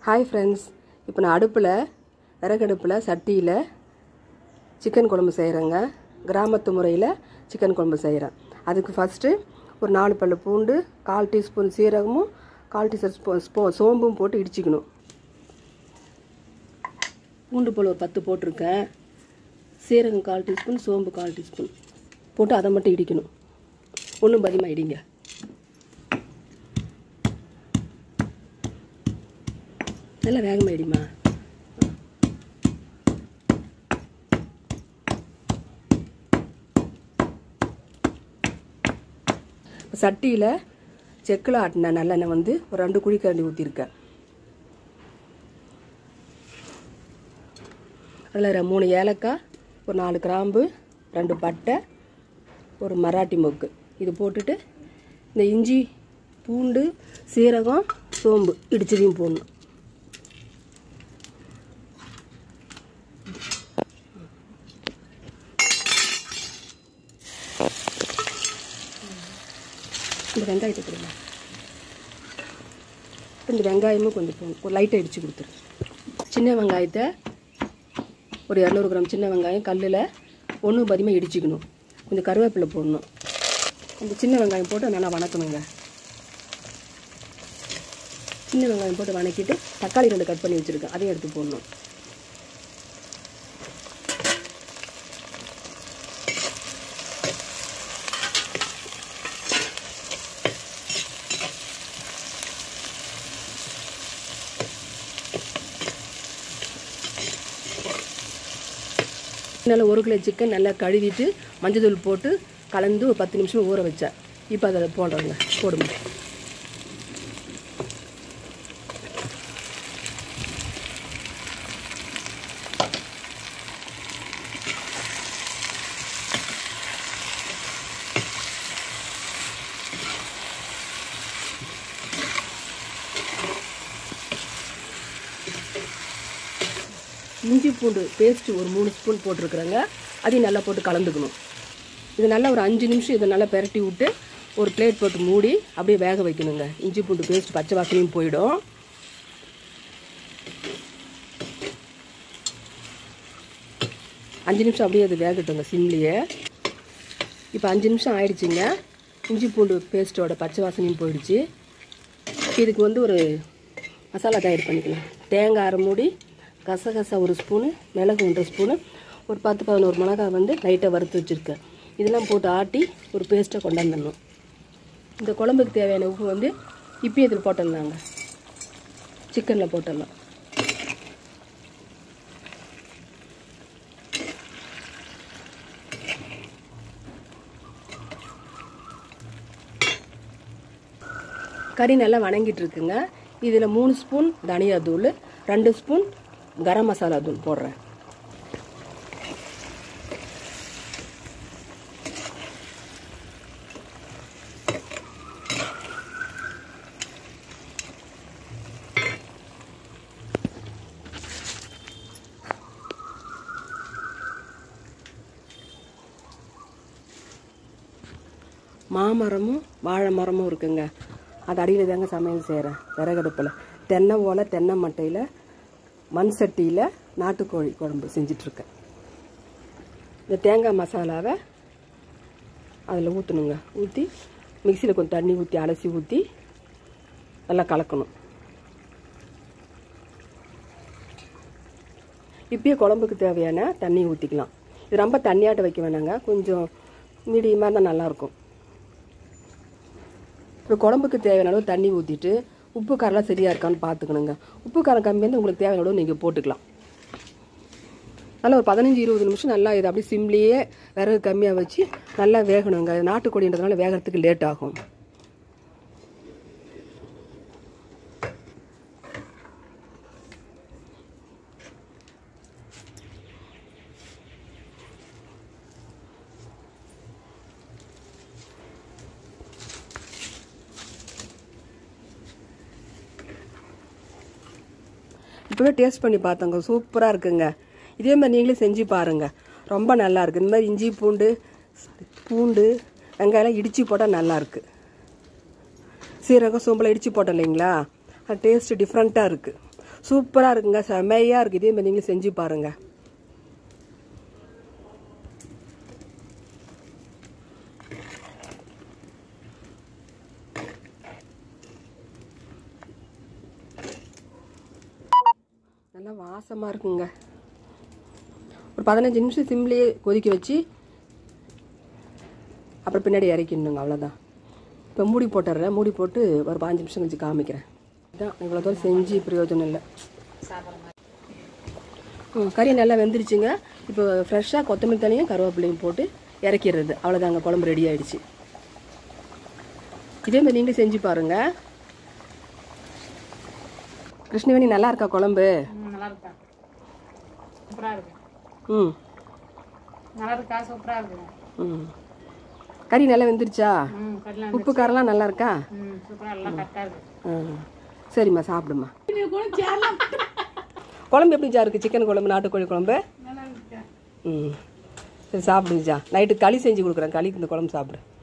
hi friends இப்போ நான் அடுப்பில் விறகடுப்பில் சட்டியில் சிக்கன் குழம்பு செய்கிறேங்க கிராமத்து முறையில் சிக்கன் குழம்பு செய்கிறேன் அதுக்கு ஃபஸ்ட்டு ஒரு நாலு பல்லு பூண்டு கால் டீஸ்பூன் சீரகமும் கால் டீஸ்பூன் ஸ்பூ ஸ்பூ சோம்பும் போட்டு இடிச்சிக்கணும் பூண்டு போல் ஒரு பத்து போட்டிருக்கேன் சீரகம் கால் டீஸ்பூன் சோம்பு கால் டீஸ்பூன் போட்டு அதை மட்டும் இடிக்கணும் ஒன்றும் பதிமாக இடிங்க நல்லா வேகமாக இடிமா சட்டியில் செக்கில் ஆட்டின நல்லெண்ணெய் வந்து ஒரு ரெண்டு குழி கரண்டி ஊற்றிருக்கேன் அதில் மூணு ஏலக்காய் ஒரு நாலு கிராம்பு ரெண்டு பட்டை ஒரு மராட்டி மொக்கு இது போட்டுட்டு இந்த இஞ்சி பூண்டு சீரகம் சோம்பு இடிச்சதையும் போடணும் இந்த வெங்காயத்தை கொடுங்க இந்த வெங்காயமும் கொஞ்சம் போடணும் ஒரு லைட்டாக இடித்து கொடுத்துரு சின்ன வெங்காயத்தை ஒரு இரநூறு கிராம் சின்ன வெங்காயம் கல்லில் ஒன்று பதிமாக இடிச்சிக்கணும் கொஞ்சம் கருவேப்பிலை போடணும் அந்த சின்ன வெங்காயம் போட்டு நல்லா வணக்கணுங்க சின்ன வெங்காயம் போட்டு வணக்கிட்டு தக்காளி ரெண்டு கட் பண்ணி வச்சுருக்கேன் அதையும் எடுத்து போடணும் நல்லா ஒரு கிலோ சிக்கன் நல்லா கழுவிட்டு மஞ்சள் தூள் போட்டு கலந்து ஒரு பத்து நிமிஷம் ஊற வச்சேன் இப்போ அதை போடுறோங்க போடுங்க இஞ்சி பூண்டு பேஸ்ட் ஒரு மூணு ஸ்பூன் போட்டிருக்குறேங்க அதையும் நல்லா போட்டு கலந்துக்கணும் இது நல்லா ஒரு அஞ்சு நிமிஷம் இதை நல்லா பெரட்டி விட்டு ஒரு பிளேட் போட்டு மூடி அப்படியே வேக வைக்கணுங்க இஞ்சி பூண்டு பேஸ்ட் பச்சை வாசனையும் போயிடும் அஞ்சு நிமிஷம் அப்படியே அது வேகட்டுங்க சிம்லேயே இப்போ அஞ்சு நிமிஷம் ஆயிடுச்சுங்க இஞ்சி பூண்டு பேஸ்ட்டோட பச்சை வாசனையும் போயிடுச்சு இதுக்கு வந்து ஒரு மசாலா தயார் பண்ணிக்கலாம் தேங்காய் அரை மூடி கசகசா ஒரு ஸ்பூனு மிளகு ஒன்றரை ஸ்பூனு ஒரு பத்து பதினோரு மிளகாய் வந்து லைட்டாக வறுத்து வச்சுருக்கேன் இதெல்லாம் போட்டு ஆட்டி ஒரு பேஸ்ட்டை கொண்டாந்துடணும் இந்த குழம்புக்கு தேவையான உப்பு வந்து இப்பயும் இதில் போட்டுடலாங்க சிக்கனில் போட்டுடலாம் கறி நல்லா வணங்கிட்டு இருக்குங்க இதில் மூணு ஸ்பூன் தனியா தூள் ரெண்டு ஸ்பூன் கரம் மசாலா தூள் போடுறேன் மாமரமும் வாழை மரமும் இருக்குங்க அது அடியில் தாங்க சமையல் செய்கிறேன் விறகடுப்பில் தென்னை ஓலை தென்னை மட்டையில் மண் சட்டியில் நாட்டுக்கோழி குழம்பு செஞ்சிட்ருக்கேன் இந்த தேங்காய் மசாலாவை அதில் ஊற்றணுங்க ஊற்றி மிக்சியில் கொஞ்சம் தண்ணி ஊற்றி அலசி ஊற்றி நல்லா கலக்கணும் இப்பயே குழம்புக்கு தேவையான தண்ணி ஊற்றிக்கலாம் இது ரொம்ப தண்ணியாட்ட வைக்க வேணாங்க கொஞ்சம் மீடியமாக இருந்தால் நல்லாயிருக்கும் இப்போ குழம்புக்கு தேவையான அளவு தண்ணி ஊற்றிட்டு உப்பு காரெல்லாம் சரியாக இருக்கான்னு பார்த்துக்கணுங்க உப்பு காரம் கம்மியாக இருந்தால் உங்களுக்கு தேவையான அளவு நீங்கள் போட்டுக்கலாம் நல்லா ஒரு பதினஞ்சு இருபது நிமிஷம் நல்லா இது அப்படியே சிம்லேயே விறகு கம்மியாக வச்சு நல்லா வேகணுங்க நாட்டுக்கோழின்றதுனால வேகிறதுக்கு லேட் ஆகும் இப்போவே டேஸ்ட் பண்ணி பார்த்தோங்க சூப்பராக இருக்குங்க இதே மாதிரி நீங்களே செஞ்சு பாருங்கள் ரொம்ப நல்லா இருக்கு இந்த மாதிரி இஞ்சி பூண்டு பூண்டு வெங்காயம்லாம் இடித்து போட்டால் நல்லா இருக்கு சீரகம் சோம்பலை இடித்து போட்டோம் இல்லைங்களா அது டேஸ்ட்டு டிஃப்ரெண்ட்டாக இருக்குது சூப்பராக இருக்குங்க செமையாக இருக்குது இதே மாதிரி நீங்களும் செஞ்சு பாருங்க நல்லா வாசமாக இருக்குங்க ஒரு பதினஞ்சு நிமிஷம் சிம்லேயே கொதிக்க வச்சு அப்புறம் பின்னாடி இறக்கிடணுங்க அவ்வளோதான் இப்போ மூடி போட்டுடுறேன் மூடி போட்டு ஒரு பாஞ்சு நிமிஷம் கழிச்சு காமிக்கிறேன் இதான் இவ்வளோ தூரம் செஞ்சு பிரயோஜனம் இல்லை ம், கறி நல்லா வெந்துருச்சுங்க இப்போ ஃப்ரெஷ்ஷாக கொத்தமல்லி தனியும் கருவேப்பிலையும் போட்டு இறக்கிடுறது அவ்வளோதாங்க குழம்பு ரெடி ஆயிடுச்சு இதே மாதிரி நீங்களும் செஞ்சு பாருங்க கிருஷ்ணவேணி நல்லா இருக்கா குழம்பு ம், நல்லா இருக்கா சூப்பராக இருக்கு ம் நல்லா இருக்கா சூப்பராக இருக்கு ம் கறி நல்லா வெந்துருச்சா ம் கரெக்டாக உப்பு காரம்லாம் நல்லா இருக்கா ம் சூப்பராக எல்லாம் கரெக்டாக இருக்கு ஆ சரிம்மா சாப்பிடுமா குழம்பு எப்படிஜா இருக்குது சிக்கன் குழம்பு நாட்டுக்கோழி குழம்பு நல்லா இருக்கு ம் சரி சாப்பிடுங்கஜா நைட்டு களி செஞ்சு கொடுக்குறேன் களிக்கு இந்த குழம்பு சாப்பிடு